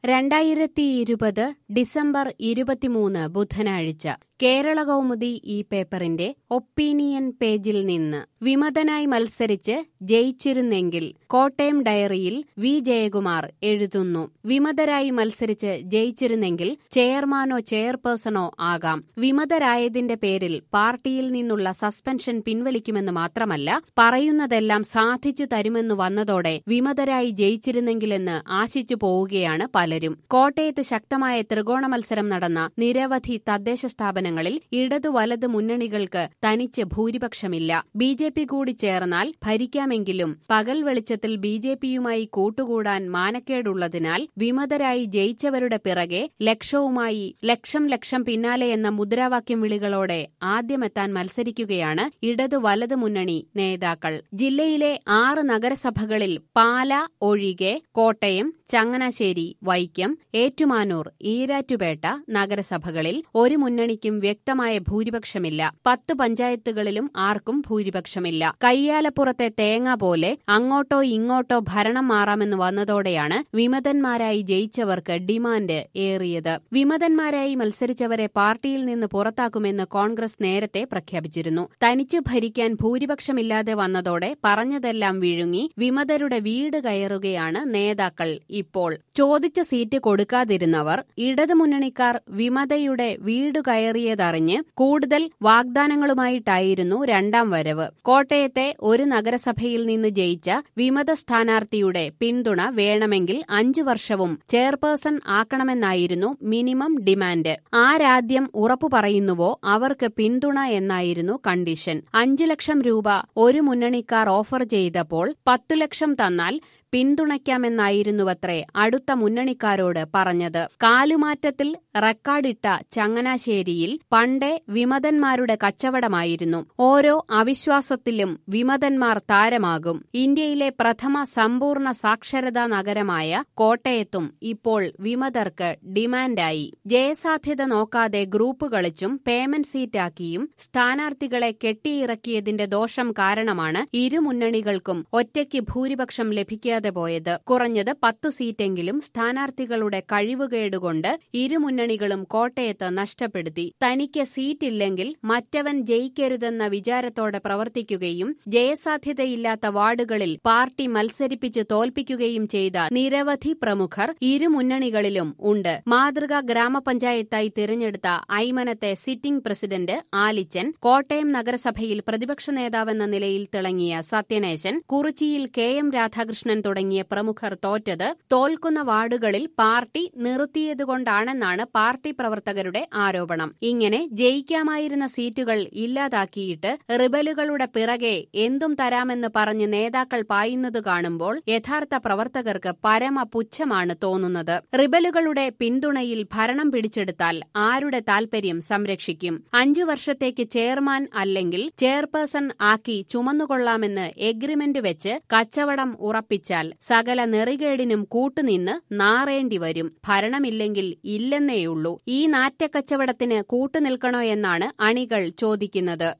രണ്ടായിരത്തി ഇരുപത് ഡിസംബർ ഇരുപത്തിമൂന്ന് ബുധനാഴ്ച കേരള കൗമുദി ഈ പേപ്പറിന്റെ ഒപ്പീനിയൻ പേജിൽ നിന്ന് വിമതനായി മത്സരിച്ച് ജയിച്ചിരുന്നെങ്കിൽ കോട്ടയം ഡയറിയിൽ വി ജയകുമാർ എഴുതുന്നു വിമതരായി മത്സരിച്ച് ജയിച്ചിരുന്നെങ്കിൽ ചെയർമാനോ ചെയർപേഴ്സണോ ആകാം വിമതരായതിന്റെ പേരിൽ പാർട്ടിയിൽ നിന്നുള്ള സസ്പെൻഷൻ പിൻവലിക്കുമെന്ന് മാത്രമല്ല പറയുന്നതെല്ലാം സാധിച്ചു തരുമെന്ന് വന്നതോടെ വിമതരായി ജയിച്ചിരുന്നെങ്കിലെന്ന് ആശിച്ചു പോവുകയാണ് പലരും കോട്ടയത്ത് ശക്തമായ ത്രികോണ മത്സരം നടന്ന നിരവധി തദ്ദേശ സ്ഥാപനങ്ങളിൽ ഇടതു വലത് മുന്നണികൾക്ക് തനിച്ച് ഭൂരിപക്ഷമില്ല ബി ജെ പി കൂടി ചേർന്നാൽ ഭരിക്കാമെങ്കിലും പകൽ വെളിച്ചത്തിൽ ബി ജെ പിയുമായി കൂട്ടുകൂടാൻ മാനക്കേടുള്ളതിനാൽ വിമതരായി ജയിച്ചവരുടെ പിറകെ ലക്ഷവുമായി ലക്ഷം ലക്ഷം പിന്നാലെ എന്ന മുദ്രാവാക്യം വിളികളോടെ ആദ്യമെത്താൻ മത്സരിക്കുകയാണ് ഇടതു വലത് മുന്നണി നേതാക്കൾ ജില്ലയിലെ ആറ് നഗരസഭകളിൽ പാല ഒഴികെ കോട്ടയം ചങ്ങനാശ്ശേരി വൈക്കം ഏറ്റുമാനൂർ ഈരാറ്റുപേട്ട നഗരസഭകളിൽ ഒരു മുന്നണിക്കും വ്യക്തമായ ഭൂരിപക്ഷമില്ല പത്ത് പഞ്ചായത്തുകളിലും ആർക്കും ഭൂരിപക്ഷമില്ല കയ്യാലപ്പുറത്തെ തേങ്ങ പോലെ അങ്ങോട്ടോ ഇങ്ങോട്ടോ ഭരണം മാറാമെന്ന് വന്നതോടെയാണ് വിമതന്മാരായി ജയിച്ചവർക്ക് ഡിമാൻഡ് ഏറിയത് വിമതന്മാരായി മത്സരിച്ചവരെ പാർട്ടിയിൽ നിന്ന് പുറത്താക്കുമെന്ന് കോൺഗ്രസ് നേരത്തെ പ്രഖ്യാപിച്ചിരുന്നു തനിച്ചു ഭരിക്കാൻ ഭൂരിപക്ഷമില്ലാതെ വന്നതോടെ പറഞ്ഞതെല്ലാം വിഴുങ്ങി വിമതരുടെ വീട് കയറുകയാണ് നേതാക്കൾ ഇപ്പോൾ ചോദിച്ച സീറ്റ് കൊടുക്കാതിരുന്നവർ ഇടതുമുന്നണിക്കാർ വിമതയുടെ വീട് കയറിയതറിഞ്ഞ് കൂടുതൽ വാഗ്ദാനങ്ങളുമായിട്ടായിരുന്നു രണ്ടാം വരവ് കോട്ടയത്തെ ഒരു നഗരസഭയിൽ നിന്ന് ജയിച്ച വിമത സ്ഥാനാർത്ഥിയുടെ പിന്തുണ വേണമെങ്കിൽ അഞ്ചു വർഷവും ചെയർപേഴ്സൺ ആക്കണമെന്നായിരുന്നു മിനിമം ഡിമാൻഡ് ആരാദ്യം ഉറപ്പു പറയുന്നുവോ അവർക്ക് പിന്തുണ എന്നായിരുന്നു കണ്ടീഷൻ അഞ്ചു ലക്ഷം രൂപ ഒരു മുന്നണിക്കാർ ഓഫർ ചെയ്തപ്പോൾ പത്തു ലക്ഷം തന്നാൽ പിന്തുണയ്ക്കാമെന്നായിരുന്നുവത്രേ അടുത്ത മുന്നണിക്കാരോട് പറഞ്ഞത് കാലുമാറ്റത്തിൽ റെക്കോർഡിട്ട ചങ്ങനാശ്ശേരിയിൽ പണ്ടേ വിമതന്മാരുടെ കച്ചവടമായിരുന്നു ഓരോ അവിശ്വാസത്തിലും വിമതന്മാർ താരമാകും ഇന്ത്യയിലെ പ്രഥമ സമ്പൂർണ്ണ സാക്ഷരതാ നഗരമായ കോട്ടയത്തും ഇപ്പോൾ വിമതർക്ക് ഡിമാൻഡായി ജയസാധ്യത നോക്കാതെ ഗ്രൂപ്പ് കളിച്ചും പേയ്മെന്റ് സീറ്റാക്കിയും സ്ഥാനാർത്ഥികളെ കെട്ടിയിറക്കിയതിന്റെ ദോഷം കാരണമാണ് ഇരു മുന്നണികൾക്കും ഒറ്റയ്ക്ക് ഭൂരിപക്ഷം ലഭിക്കാതെ പോയത് കുറഞ്ഞത് പത്തു സീറ്റെങ്കിലും സ്ഥാനാർത്ഥികളുടെ കഴിവുകേടുകൊണ്ട് ഇരു മുന്നണികളും കോട്ടയത്ത് നഷ്ടപ്പെടുത്തി തനിക്ക് സീറ്റില്ലെങ്കിൽ മറ്റവൻ ജയിക്കരുതെന്ന വിചാരത്തോടെ പ്രവർത്തിക്കുകയും ജയസാധ്യതയില്ലാത്ത വാർഡുകളിൽ പാർട്ടി മത്സരിപ്പിച്ച് തോൽപ്പിക്കുകയും ചെയ്ത നിരവധി പ്രമുഖർ ഇരു മുന്നണികളിലും ഉണ്ട് മാതൃകാ ഗ്രാമപഞ്ചായത്തായി തിരഞ്ഞെടുത്ത ഐമനത്തെ സിറ്റിംഗ് പ്രസിഡന്റ് ആലിച്ചൻ കോട്ടയം നഗരസഭയിൽ പ്രതിപക്ഷ നേതാവെന്ന നിലയിൽ തിളങ്ങിയ സത്യനേശൻ കുറിച്ചിയിൽ കെ എം രാധാകൃഷ്ണൻ തുടങ്ങിയ പ്രമുഖർ തോറ്റത് തോൽക്കുന്ന വാർഡുകളിൽ പാർട്ടി നിർത്തിയതുകൊണ്ടാണെന്നാണ് പാർട്ടി പ്രവർത്തകരുടെ ആരോപണം ഇങ്ങനെ ജയിക്കാമായിരുന്ന സീറ്റുകൾ ഇല്ലാതാക്കിയിട്ട് റിബലുകളുടെ പിറകെ എന്തും തരാമെന്ന് പറഞ്ഞ് നേതാക്കൾ പായുന്നത് കാണുമ്പോൾ യഥാർത്ഥ പ്രവർത്തകർക്ക് പരമ പുച്ഛമാണ് തോന്നുന്നത് റിബലുകളുടെ പിന്തുണയിൽ ഭരണം പിടിച്ചെടുത്താൽ ആരുടെ താൽപര്യം സംരക്ഷിക്കും അഞ്ചു വർഷത്തേക്ക് ചെയർമാൻ അല്ലെങ്കിൽ ചെയർപേഴ്സൺ ആക്കി ചുമന്നുകൊള്ളാമെന്ന് എഗ്രിമെന്റ് വെച്ച് കച്ചവടം ഉറപ്പിച്ചാൽ സകല നെറികേടിനും കൂട്ടുനിന്ന് നാറേണ്ടി വരും ഭരണമില്ലെങ്കിൽ ഇല്ലെന്നേയുള്ളൂ ഈ നാറ്റക്കച്ചവടത്തിന് കൂട്ടുനിൽക്കണോ എന്നാണ് അണികൾ ചോദിക്കുന്നത്